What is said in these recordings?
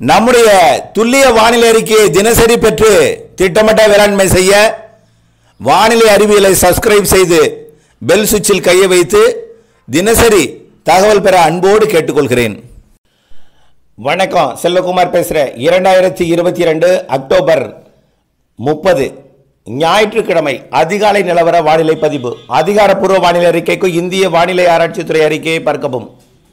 நம்முடைய துல்லிய வானிலை அறிக்கையை தினசரி பெற்று திட்டமிட்ட வேளாண்மை செய்ய வானிலை அறிவியலை சப்ஸ்கிரைப் செய்து பெல் சுவிட்சில் கையை வைத்து தினசரி தகவல் பெற அன்போடு கேட்டுக்கொள்கிறேன் வணக்கம் செல்வகுமார் பேசுகிறேன் இரண்டாயிரத்தி இருபத்தி ரெண்டு அக்டோபர் முப்பது ஞாயிற்றுக்கிழமை அதிகாலை நிலவர வானிலை பதிவு அதிகாரப்பூர்வ வானிலை அறிக்கைக்கு இந்திய வானிலை ஆராய்ச்சித்துறை அறிக்கையை பார்க்கவும்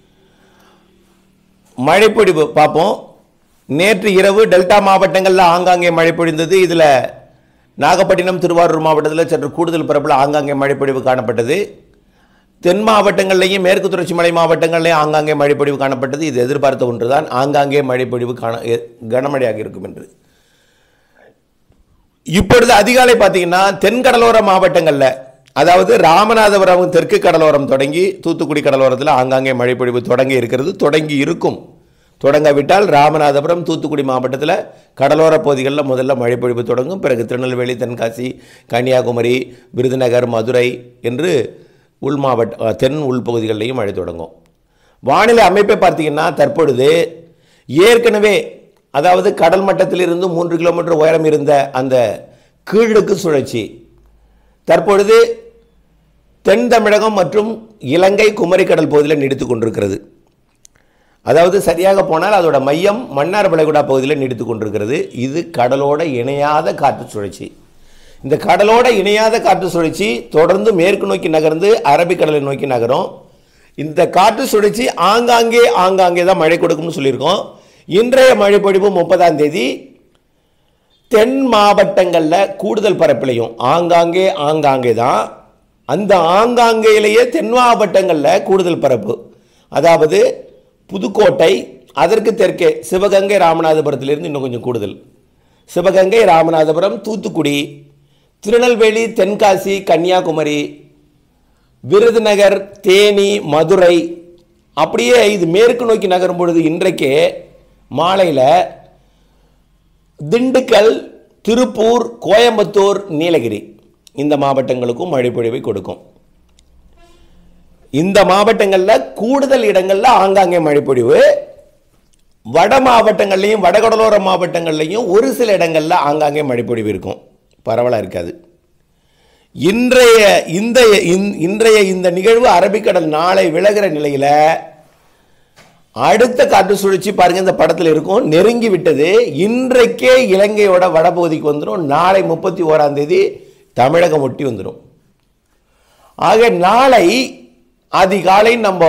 மழைப்பொழிவு பார்ப்போம் நேற்று இரவு டெல்டா மாவட்டங்களில் ஆங்காங்கே மழை பொழிந்தது இதில் நாகப்பட்டினம் திருவாரூர் மாவட்டத்தில் சற்று கூடுதல் பரப்பில் ஆங்காங்கே மழைப்பொழிவு காணப்பட்டது தென் மாவட்டங்கள்லையும் மேற்கு தொடர்ச்சி மலை மாவட்டங்கள்லையும் ஆங்காங்கே மழைப்பொழிவு காணப்பட்டது இது எதிர்பார்த்த ஒன்றுதான் ஆங்காங்கே மழைப்பொழிவு காண எ- கனமழையாக இருக்கும் என்று இப்பொழுது அதிகாலை பார்த்தீங்கன்னா தென்கடலோர மாவட்டங்களில் அதாவது ராமநாதபுரம் தெற்கு கடலோரம் தொடங்கி தூத்துக்குடி கடலோரத்தில் ஆங்காங்கே மழைப்பொழிவு தொடங்கி இருக்கிறது தொடங்கி இருக்கும் தொடங்காவிட்டால் ராமநாதபுரம் தூத்துக்குடி மாவட்டத்தில் கடலோர பகுதிகளில் முதல்ல மழைப்பொழிவு தொடங்கும் பிறகு திருநெல்வேலி தென்காசி கன்னியாகுமரி விருதுநகர் மதுரை என்று உள் மாவட்ட அஹ், தென் உள்பகுதிகளிலையும் மழை தொடங்கும் வானிலை அமைப்பை பார்த்தீங்கன்னா தற்பொழுது ஏற்கனவே அதாவது கடல் மட்டத்திலிருந்து மூன்று கிலோமீட்டர் உயரம் இருந்த அந்த கீழடுக்கு சுழற்சி தற்பொழுது தென் தமிழகம் மற்றும் இலங்கை குமரிக்கடல் பகுதியில் நீடித்து கொண்டிருக்கிறது அதாவது சரியாக போனால் அதோட மையம் மன்னார் வளைகுடா பகுதியில் நீடித்து கொண்டிருக்கிறது இது கடலோட இணையாத காற்று சுழற்சி இந்த கடலோட இணையாத காற்று சுழற்சி தொடர்ந்து மேற்கு நோக்கி நகர்ந்து அரபிக்கடலை நோக்கி நகரும் இந்த காற்று சுழற்சி ஆங்காங்கே ஆங்காங்கே தான் மழை கொடுக்கும்னு சொல்லியிருக்கோம் இன்றைய மழை பொழிவு முப்பதாம் தேதி தென் மாவட்டங்களில் கூடுதல் பரப்பிலையும் ஆங்காங்கே ஆங்காங்கே தான் அந்த ஆங்காங்கேயிலேயே தென் மாவட்டங்களில் கூடுதல் பரப்பு அதாவது புதுக்கோட்டை அதற்கு தெற்கே சிவகங்கை ராமநாதபுரத்திலிருந்து இன்னும் கொஞ்சம் கூடுதல் சிவகங்கை ராமநாதபுரம் தூத்துக்குடி திருநெல்வேலி தென்காசி கன்னியாகுமரி விருதுநகர் தேனி மதுரை அப்படியே இது மேற்கு நோக்கி நகரும் பொழுது இன்றைக்கே மாலையில் திண்டுக்கல் திருப்பூர் கோயம்புத்தூர் நீலகிரி இந்த மாவட்டங்களுக்கும் மழைப்பொழிவை கொடுக்கும் இந்த மாவட்டங்களில் கூடுதல் இடங்களில் ஆங்காங்கே மழைப்பொழிவு வட மாவட்டங்கள்லையும் வடகடலோர மாவட்டங்கள்லையும் ஒரு சில இடங்களில் ஆங்காங்கே மழைப்பொழிவு இருக்கும் பரவலாக இருக்காது இன்றைய இந்த இன்- இன்றைய இந்த நிகழ்வு அரபிக்கடல் நாளை விலகிற நிலையில் அடுத்த காற்று சுழற்சி பாருங்க இந்த படத்தில் இருக்கும் நெருங்கி விட்டது இன்றைக்கே இலங்கையோட வடபகுதிக்கு வந்துடும் நாளை முப்பத்தி ஓராம் தேதி தமிழகம் ஒட்டி வந்துடும் ஆக நாளை அதிகாலை நம்ம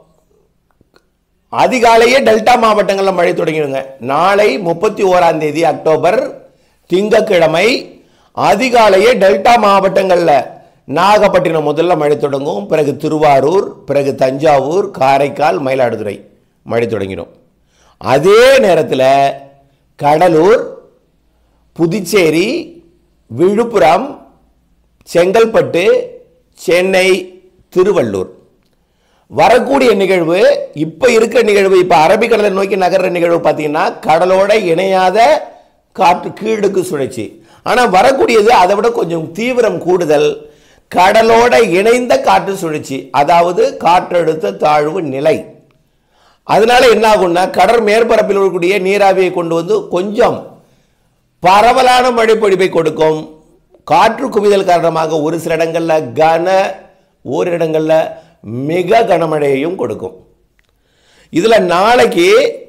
அதிகாலையே டெல்டா மாவட்டங்களில் மழை தொடங்கிடுங்க நாளை முப்பத்தி ஓராம் தேதி அக்டோபர் திங்கட்கிழமை அதிகாலையே டெல்டா மாவட்டங்களில் நாகப்பட்டினம் முதல்ல மழை தொடங்கும் பிறகு திருவாரூர் பிறகு தஞ்சாவூர் காரைக்கால் மயிலாடுதுறை மழை தொடங்கிடும் அதே நேரத்தில் கடலூர் புதுச்சேரி விழுப்புரம் செங்கல்பட்டு சென்னை திருவள்ளூர் வரக்கூடிய நிகழ்வு இப்போ இருக்கிற நிகழ்வு இப்போ அரபிக்கடலை நோக்கி நகர்ற நிகழ்வு பார்த்தீங்கன்னா கடலோட இணையாத காற்று கீழுக்கு சுழற்சி ஆனால் வரக்கூடியது அதை விட கொஞ்சம் தீவிரம் கூடுதல் கடலோட இணைந்த காற்று சுழற்சி அதாவது காற்றழுத்த தாழ்வு நிலை அதனால என்ன ஆகும்னா கடல் மேற்பரப்பில் இருக்கக்கூடிய நீராவியை கொண்டு வந்து கொஞ்சம் பரவலான மழைப்பொழிவை கொடுக்கும் காற்று குவிதல் காரணமாக ஒரு சில இடங்களில் கன ஓரிடங்களில் மிக கனமழையையும் கொடுக்கும் இதில் நாளைக்கு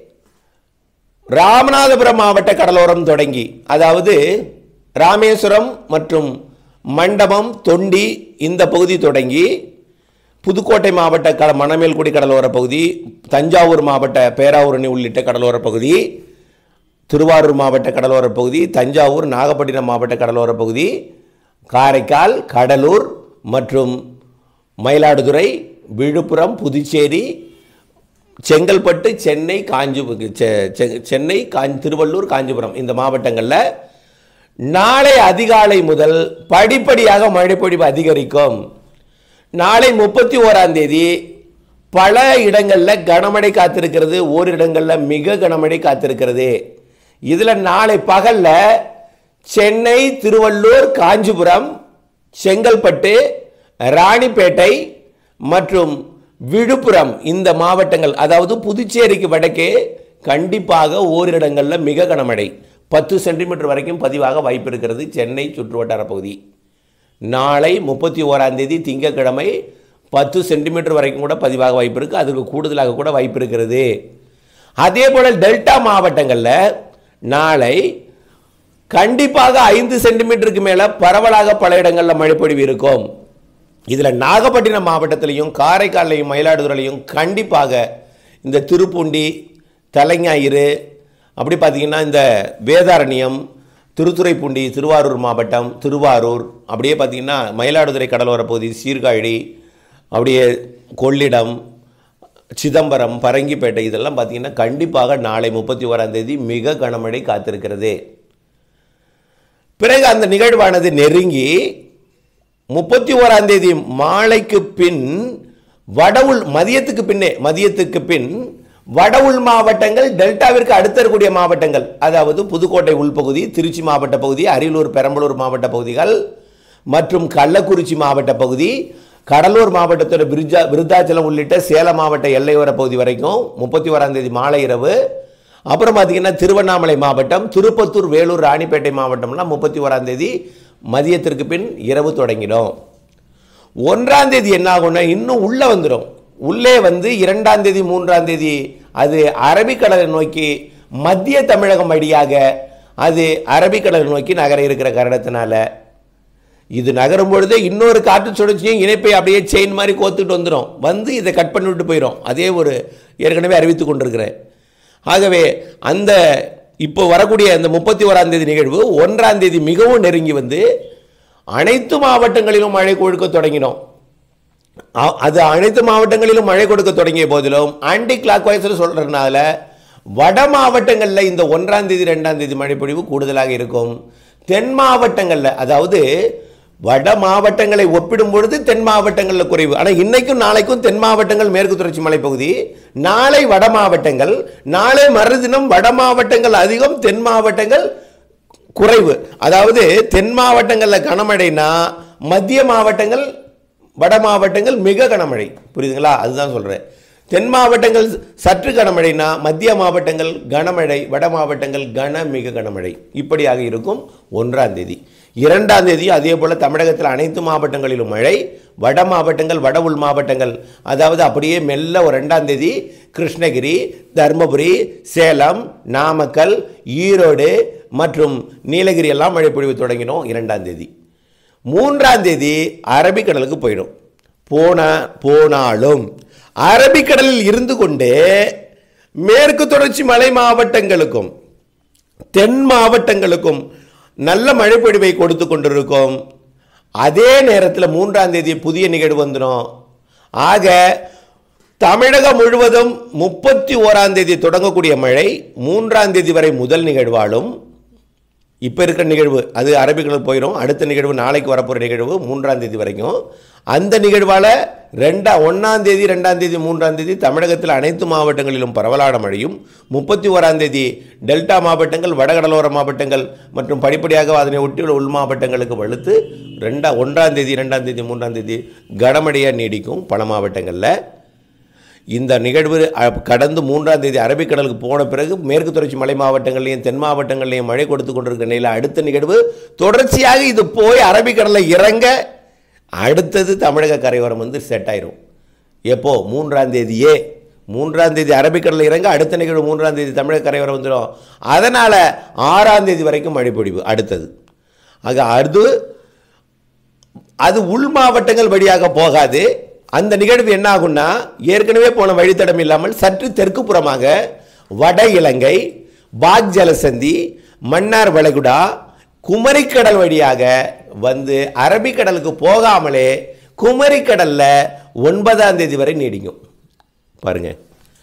ராமநாதபுரம் மாவட்ட கடலோரம் தொடங்கி அதாவது ராமேஸ்வரம் மற்றும் மண்டபம் தொண்டி இந்த பகுதி தொடங்கி புதுக்கோட்டை மாவட்ட க மணமேல்குடி கடலோர பகுதி தஞ்சாவூர் மாவட்ட பேராவூரணி உள்ளிட்ட கடலோர பகுதி திருவாரூர் மாவட்ட கடலோர பகுதி தஞ்சாவூர் நாகப்பட்டினம் மாவட்ட கடலோர பகுதி காரைக்கால் கடலூர் மற்றும் மயிலாடுதுறை விழுப்புரம் புதுச்சேரி செங்கல்பட்டு சென்னை காஞ்சி செ- செ- சென்னை காஞ்சி திருவள்ளூர் காஞ்சிபுரம் இந்த மாவட்டங்களில் நாளை அதிகாலை முதல் படிப்படியாக மழைப்பொழிவு அதிகரிக்கும் நாளை முப்பத்தி ஓராம் தேதி பல இடங்களில் கனமழை காத்திருக்கிறது ஓரிடங்களில் மிக கனமழை காத்திருக்கிறது இதில் நாளை பகலில் சென்னை திருவள்ளூர் காஞ்சிபுரம் செங்கல்பட்டு ராணிப்பேட்டை மற்றும் விழுப்புரம் இந்த மாவட்டங்கள் அதாவது புதுச்சேரிக்கு வடக்கே கண்டிப்பாக ஓரிடங்களில் மிக கனமழை பத்து சென்டிமீட்டர் வரைக்கும் பதிவாக வாய்ப்பு இருக்கிறது சென்னை சுற்றுவட்டார பகுதி நாளை முப்பத்தி ஓராம் தேதி திங்கட்கிழமை பத்து சென்டிமீட்டர் வரைக்கும் கூட பதிவாக வாய்ப்பு இருக்குது அதுக்கு கூடுதலாக கூட வாய்ப்பு இருக்கிறது அதே போல் டெல்டா மாவட்டங்களில் நாளை கண்டிப்பாக ஐந்து சென்டிமீட்டருக்கு மேலே பரவலாக பல இடங்களில் மழைப்பொழிவு இருக்கும் இதில் நாகப்பட்டினம் மாவட்டத்திலையும் காரைக்காலையும் மயிலாடுதுறையிலையும் கண்டிப்பாக இந்த திருப்பூண்டி தலைஞாயிறு அப்படி பார்த்தீங்கன்னா இந்த வேதாரண்யம் திருத்துறைப்பூண்டி திருவாரூர் மாவட்டம் திருவாரூர் அப்படியே பார்த்தீங்கன்னா மயிலாடுதுறை கடலோர பகுதி சீர்காழி அப்படியே கொள்ளிடம் சிதம்பரம் பரங்கிப்பேட்டை இதெல்லாம் பார்த்தீங்கன்னா கண்டிப்பாக நாளை முப்பத்தி ஓராம் தேதி மிக கனமழை காத்திருக்கிறது பிறகு அந்த நிகழ்வானது நெருங்கி முப்பத்தி ஓராம் தேதி மாலைக்கு பின் வடவுள் மதியத்துக்கு பின்னே மதியத்துக்கு பின் வடவுள் மாவட்டங்கள் டெல்டாவிற்கு அடுத்த இருக்கக்கூடிய மாவட்டங்கள் அதாவது புதுக்கோட்டை உள்பகுதி திருச்சி மாவட்ட பகுதி அரியலூர் பெரம்பலூர் மாவட்ட பகுதிகள் மற்றும் கள்ளக்குறிச்சி மாவட்ட பகுதி கடலூர் மாவட்டத்தோட விருஜா விருத்தாச்சலம் உள்ளிட்ட சேலம் மாவட்ட எல்லையோர பகுதி வரைக்கும் முப்பத்தி ஓராம் தேதி மாலை இரவு அப்புறம் பார்த்தீங்கன்னா திருவண்ணாமலை மாவட்டம் திருப்பத்தூர் வேலூர் ராணிப்பேட்டை மாவட்டம்லாம் முப்பத்தி ஓராம் தேதி மதியத்திற்கு பின் இரவு தொடங்கிடும் ஒன்றாம் தேதி என்ன ஆகும்னா இன்னும் உள்ளே வந்துடும் உள்ளே வந்து இரண்டாம் தேதி மூன்றாம் தேதி அது அரபிக்கடலை நோக்கி மத்திய தமிழகம் வழியாக அது அரபிக்கடலை நோக்கி நகர இருக்கிற காரணத்தினால இது நகரும் பொழுதே இன்னொரு காற்று சுழற்சியும் இணைப்பை அப்படியே செயின் மாதிரி கோத்துட்டு வந்துடும் வந்து இதை கட் பண்ணி விட்டு போயிடும் அதே ஒரு ஏற்கனவே அறிவித்து கொண்டிருக்கிறேன் ஆகவே அந்த இப்போ வரக்கூடிய அந்த முப்பத்தி ஓராம் தேதி நிகழ்வு ஒன்றாம் தேதி மிகவும் நெருங்கி வந்து அனைத்து மாவட்டங்களிலும் மழை கொடுக்க தொடங்கினோம் அ- அது அனைத்து மாவட்டங்களிலும் மழை கொடுக்க தொடங்கிய போதிலும் ஆன்டி கிளாக் வைஸில் சொல்கிறதுனால வட மாவட்டங்களில் இந்த ஒன்றாம் தேதி ரெண்டாம் தேதி மழைப்பொழிவு கூடுதலாக இருக்கும் தென் மாவட்டங்களில் அதாவது வட மாவட்டங்களை ஒப்பிடும் பொழுது தென் மாவட்டங்களில் குறைவு ஆனால் இன்னைக்கும் நாளைக்கும் தென் மாவட்டங்கள் மேற்கு தொடர்ச்சி மலைப்பகுதி நாளை வட மாவட்டங்கள் நாளை மறுதினம் வட மாவட்டங்கள் அதிகம் தென் மாவட்டங்கள் குறைவு அதாவது தென் மாவட்டங்களில் கனமழைனா மத்திய மாவட்டங்கள் வட மாவட்டங்கள் மிக கனமழை புரியுதுங்களா அதுதான் சொல்கிறேன் தென் மாவட்டங்கள் சற்று கனமழைனா மத்திய மாவட்டங்கள் கனமழை வட மாவட்டங்கள் கன மிக கனமழை இப்படியாக இருக்கும் ஒன்றாம் தேதி இரண்டாம் தேதி அதே போல் தமிழகத்தில் அனைத்து மாவட்டங்களிலும் மழை வட மாவட்டங்கள் வட உள் மாவட்டங்கள் அதாவது அப்படியே மெல்ல ஒரு ரெண்டாம் தேதி கிருஷ்ணகிரி தருமபுரி சேலம் நாமக்கல் ஈரோடு மற்றும் நீலகிரி எல்லாம் மழை பொழிவு தொடங்கினோம் இரண்டாம் தேதி மூன்றாம் தேதி அரபிக்கடலுக்கு போயிடும் போன போனாலும் அரபிக்கடலில் இருந்து கொண்டே மேற்கு தொடர்ச்சி மலை மாவட்டங்களுக்கும் தென் மாவட்டங்களுக்கும் நல்ல மழைப்பொழிவை கொடுத்து கொண்டிருக்கும் அதே நேரத்தில் மூன்றாம் தேதி புதிய நிகழ்வு வந்துடும் ஆக தமிழகம் முழுவதும் முப்பத்தி ஓராம் தேதி தொடங்கக்கூடிய மழை மூன்றாம் தேதி வரை முதல் நிகழ்வாலும் இப்போ இருக்கிற நிகழ்வு அது அரபிக்கடல் போயிடும் அடுத்த நிகழ்வு நாளைக்கு வரப்போகிற நிகழ்வு மூன்றாம் தேதி வரைக்கும் அந்த நிகழ்வால் ரெண்டா ஒன்றாம் தேதி ரெண்டாம் தேதி மூன்றாம் தேதி தமிழகத்தில் அனைத்து மாவட்டங்களிலும் பரவலான மழையும் முப்பத்தி ஓராம் தேதி டெல்டா மாவட்டங்கள் வடகடலோர மாவட்டங்கள் மற்றும் படிப்படியாக அதனை ஒட்டியுள்ள உள் மாவட்டங்களுக்கு வலுத்து ரெண்டா ஒன்றாம் தேதி ரெண்டாம் தேதி மூன்றாம் தேதி கனமழையாக நீடிக்கும் பல மாவட்டங்களில் இந்த நிகழ்வு அ, கடந்து மூன்றாம் தேதி அரபிக்கடலுக்கு போன பிறகு மேற்கு தொடர்ச்சி மலை மாவட்டங்கள்லையும் தென் மாவட்டங்கள்லையும் மழை கொடுத்து கொண்டிருக்கிற நிலையில் அடுத்த நிகழ்வு தொடர்ச்சியாக இது போய் அரபிக்கடலில் இறங்க அடுத்தது தமிழக கரையோரம் வந்து செட் ஆயிரும் எப்போ மூன்றாம் தேதியே மூன்றாம் தேதி அரபிக்கடலில் இறங்க அடுத்த நிகழ்வு மூன்றாம் தேதி தமிழக கரையோரம் வந்துடும் அதனால் ஆறாம் தேதி வரைக்கும் மழை பொழிவு அடுத்தது ஆக அது அது உள் மாவட்டங்கள் வழியாக போகாது அந்த நிகழ்வு என்ன ஆகும்னா ஏற்கனவே போன வழித்தடம் இல்லாமல் சற்று தெற்கு புறமாக வட இலங்கை பாக் ஜலசந்தி மன்னார் வளைகுடா குமரிக்கடல் வழியாக வந்து அரபிக்கடலுக்கு போகாமலே குமரிக்கடல்ல ஒன்பதாம் தேதி வரை நீடிக்கும் பாருங்க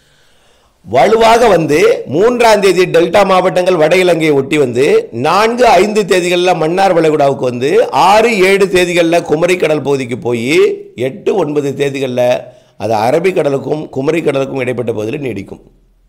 வலுவாக வந்து மூன்றாம் தேதி டெல்டா மாவட்டங்கள் வட இலங்கையை ஒட்டி வந்து நான்கு ஐந்து தேதிகளில் மன்னார் வளைகுடாவுக்கு வந்து ஆறு ஏழு தேதிகளில் குமரிக்கடல் பகுதிக்கு போய் எட்டு ஒன்பது தேதிகளில் அது அரபிக்கடலுக்கும் குமரிக்கடலுக்கும் இடைப்பட்ட பகுதியில் நீடிக்கும்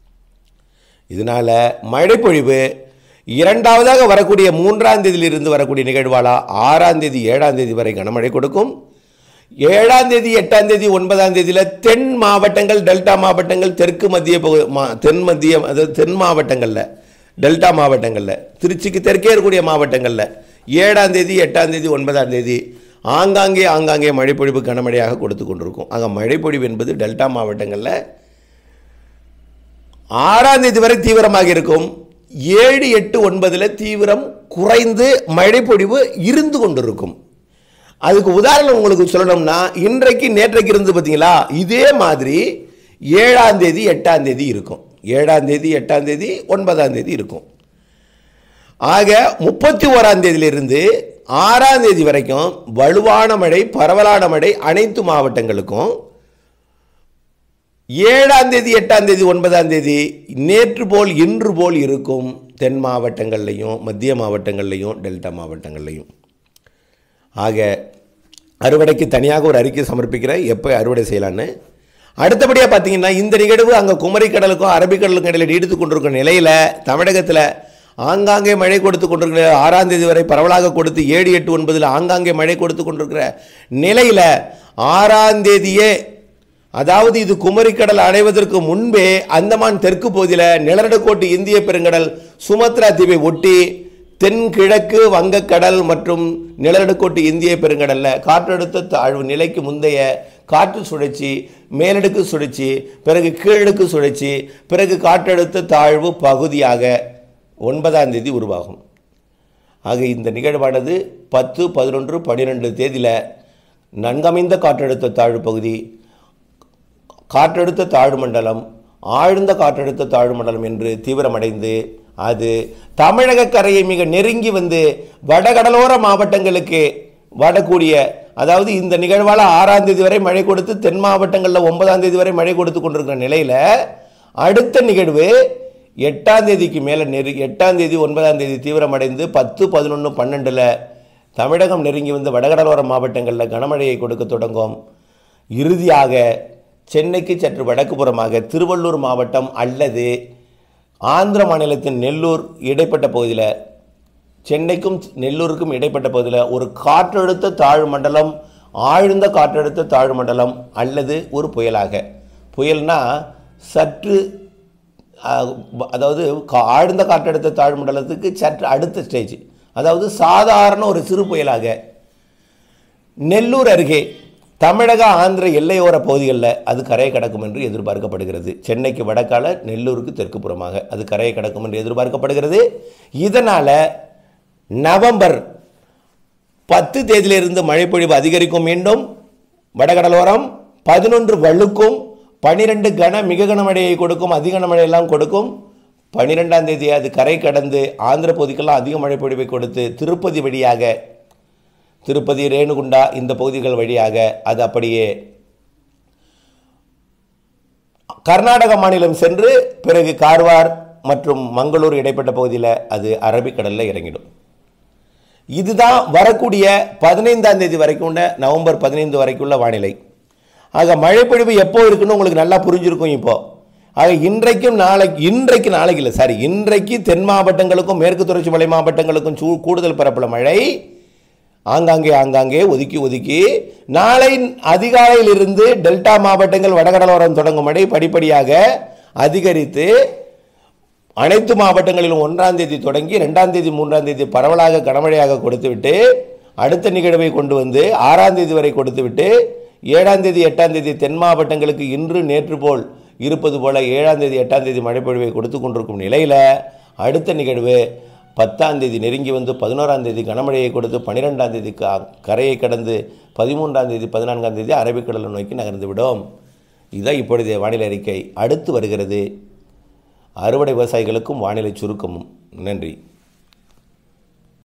இதனால மழைப்பொழிவு இரண்டாவதாக வரக்கூடிய மூன்றாம் தேதியிலிருந்து வரக்கூடிய நிகழ்வாலா ஆறாம் தேதி ஏழாம் தேதி வரை கனமழை கொடுக்கும் ஏழாம் தேதி எட்டாம் தேதி ஒன்பதாம் தேதியில தென் மாவட்டங்கள் டெல்டா மாவட்டங்கள் தெற்கு மத்திய பகு- மா- தென் மத்திய அதாவது தென் மாவட்டங்கள்ல டெல்டா மாவட்டங்கள்ல திருச்சிக்கு தெற்கே இருக்கக்கூடிய மாவட்டங்கள்ல ஏழாம் தேதி எட்டாம் தேதி ஒன்பதாம் தேதி ஆங்காங்கே ஆங்காங்கே மழைப்பொழிவு கனமழையாக கொடுத்து கொண்டிருக்கும் ஆக மழைப்பொழிவு என்பது டெல்டா மாவட்டங்களில் ஆறாம் தேதி வரை தீவிரமாக இருக்கும் ஏழு எட்டு ஒன்பதுல தீவிரம் குறைந்து மழைப்பொழிவு இருந்து கொண்டிருக்கும் அதுக்கு உதாரணம் உங்களுக்கு சொல்லணும்னா இன்றைக்கு நேற்றைக்கு இருந்து பார்த்தீங்களா இதே மாதிரி ஏழாம் தேதி எட்டாம் தேதி இருக்கும் ஏழாம் தேதி எட்டாம் தேதி ஒன்பதாம் தேதி இருக்கும் ஆக முப்பத்தி ஓராம் தேதியிலிருந்து ஆறாம் தேதி வரைக்கும் வலுவான மழை பரவலான மழை அனைத்து மாவட்டங்களுக்கும் ஏழாம் தேதி எட்டாம் தேதி ஒன்பதாம் தேதி நேற்று போல் இன்று போல் இருக்கும் தென் மாவட்டங்கள்லையும் மத்திய மாவட்டங்கள்லையும் டெல்டா மாவட்டங்கள்லையும் ஆக அறுவடைக்கு தனியாக ஒரு அறிக்கை சமர்ப்பிக்கிறேன் எப்போ அறுவடை செய்யலான்னு அடுத்தபடியாக பார்த்தீங்கன்னா இந்த நிகழ்வு அங்கே குமரிக்கடலுக்கும் அரபிக்கடலுக்கும் இடையில நீடித்து கொண்டிருக்கிற நிலையில் தமிழகத்தில் ஆங்காங்கே மழை கொடுத்து கொண்டிருக்கிற ஆறாம் தேதி வரை பரவலாக கொடுத்து ஏழு எட்டு ஒன்பதில் ஆங்காங்கே மழை கொடுத்து கொண்டிருக்கிற நிலையில் ஆறாம் தேதியே அதாவது இது குமரிக்கடல் அடைவதற்கு முன்பே அந்தமான் தெற்கு பகுதியில் நிலநடுக்கோட்டு இந்திய பெருங்கடல் சுமத்ரா தீவை ஒட்டி தென்கிழக்கு வங்கக்கடல் மற்றும் நிலநடுக்கோட்டு இந்திய பெருங்கடல்ல காற்றழுத்த தாழ்வு நிலைக்கு முந்தைய காற்று சுழற்சி மேலடுக்கு சுழற்சி பிறகு கீழடுக்கு சுழற்சி பிறகு காற்றழுத்த தாழ்வு பகுதியாக ஒன்பதாம் தேதி உருவாகும் ஆக இந்த நிகழ்வானது பத்து பதினொன்று பன்னிரெண்டு தேதியில் நன்கமைந்த காற்றழுத்த தாழ்வு பகுதி காற்றழுத்த தாழ்வு மண்டலம் ஆழ்ந்த காற்றழுத்த தாழ்வு மண்டலம் என்று தீவிரமடைந்து அது தமிழக கரையை மிக நெருங்கி வந்து வடகடலோர மாவட்டங்களுக்கு வரக்கூடிய அதாவது இந்த நிகழ்வால் ஆறாம் தேதி வரை மழை கொடுத்து தென் மாவட்டங்களில் ஒன்பதாம் தேதி வரை மழை கொடுத்து கொண்டிருக்கிற நிலையில் அடுத்த நிகழ்வு எட்டாம் தேதிக்கு மேலே நெரு எட்டாம் தேதி ஒன்பதாம் தேதி தீவிரமடைந்து பத்து பதினொன்று பன்னெண்டில் தமிழகம் நெருங்கி வந்து வடகடலோர மாவட்டங்களில் கனமழையை கொடுக்க தொடங்கும் இறுதியாக சென்னைக்கு சற்று வடக்கு புறமாக திருவள்ளூர் மாவட்டம் அல்லது ஆந்திர மாநிலத்தின் நெல்லூர் இடைப்பட்ட பகுதியில் சென்னைக்கும் நெல்லூருக்கும் இடைப்பட்ட பகுதியில் ஒரு காற்றழுத்த தாழ்வு மண்டலம் ஆழ்ந்த காற்றழுத்த தாழ்வு மண்டலம் அல்லது ஒரு புயலாக புயல்னா சற்று அஹ், அதாவது கா- ஆழ்ந்த காற்றழுத்த தாழ்வு மண்டலத்துக்கு சற்று அடுத்த ஸ்டேஜ் அதாவது சாதாரண ஒரு சிறு புயலாக நெல்லூர் அருகே தமிழக ஆந்திர எல்லையோர பகுதிகளில் அது கரையை கடக்கும் என்று எதிர்பார்க்கப்படுகிறது சென்னைக்கு வடக்கால நெல்லூருக்கு தெற்கு புறமாக அது கரையை கடக்கும் என்று எதிர்பார்க்கப்படுகிறது இதனால் நவம்பர் பத்து தேதியிலிருந்து மழைப்பொழிவு அதிகரிக்கும் மீண்டும் வடகடலோரம் பதினொன்று வழுக்கும் பனிரெண்டு கன மிக கனமழையை கொடுக்கும் அதிக கனமழையெல்லாம் கொடுக்கும் பன்னிரெண்டாம் தேதி அது கரை கடந்து ஆந்திர பகுதிக்கெல்லாம் அதிக மழைப்பொழிவை கொடுத்து திருப்பதி வழியாக திருப்பதி ரேணுகுண்டா இந்த பகுதிகள் வழியாக அது அப்படியே கர்நாடக மாநிலம் சென்று பிறகு கார்வார் மற்றும் மங்களூர் இடைப்பட்ட பகுதியில் அது அரபிக்கடலில் இறங்கிடும் இதுதான் வரக்கூடிய பதினைந்தாம் தேதி வரைக்கும் உள்ள நவம்பர் பதினைந்து வரைக்கும் உள்ள வானிலை ஆக மழைப்பொழிவு எப்போ இருக்குன்னு உங்களுக்கு நல்லா புரிஞ்சிருக்கும் இப்போ ஆக இன்றைக்கும் நாளைக்கு இன்றைக்கு நாளைக்கு இல்லை சாரி இன்றைக்கு தென் மாவட்டங்களுக்கும் மேற்கு தொடர்ச்சி மலை மாவட்டங்களுக்கும் சூ கூடுதல் பரப்பளவு மழை ஆங்காங்கே ஆங்காங்கே ஒதுக்கி ஒதுக்கி நாளை அதிகாலையிலிருந்து டெல்டா மாவட்டங்கள் வடகடலோரம் தொடங்கும் மழை படிப்படியாக அதிகரித்து அனைத்து மாவட்டங்களிலும் ஒன்றாம் தேதி தொடங்கி ரெண்டாம் தேதி மூன்றாம் தேதி பரவலாக கனமழையாக கொடுத்துவிட்டு அடுத்த நிகழ்வை கொண்டு வந்து ஆறாம் தேதி வரை கொடுத்துவிட்டு ஏழாம் தேதி எட்டாம் தேதி தென் மாவட்டங்களுக்கு இன்று நேற்று போல் இருப்பது போல ஏழாம் தேதி எட்டாம் தேதி மழைப்பொழிவை கொடுத்து கொண்டிருக்கும் நிலையில் அடுத்த நிகழ்வு பத்தாம் தேதி நெருங்கி வந்து பதினோராம் தேதி கனமழையை கொடுத்து பன்னிரெண்டாம் தேதி க- கரையை கடந்து பதிமூன்றாம் தேதி பதினான்காம் தேதி அரபிக்கடலை நோக்கி நகர்ந்து விடும் இதுதான் இப்பொழுதைய வானிலை அறிக்கை அடுத்து வருகிறது அறுவடை விவசாயிகளுக்கும் வானிலை சுருக்கமும் நன்றி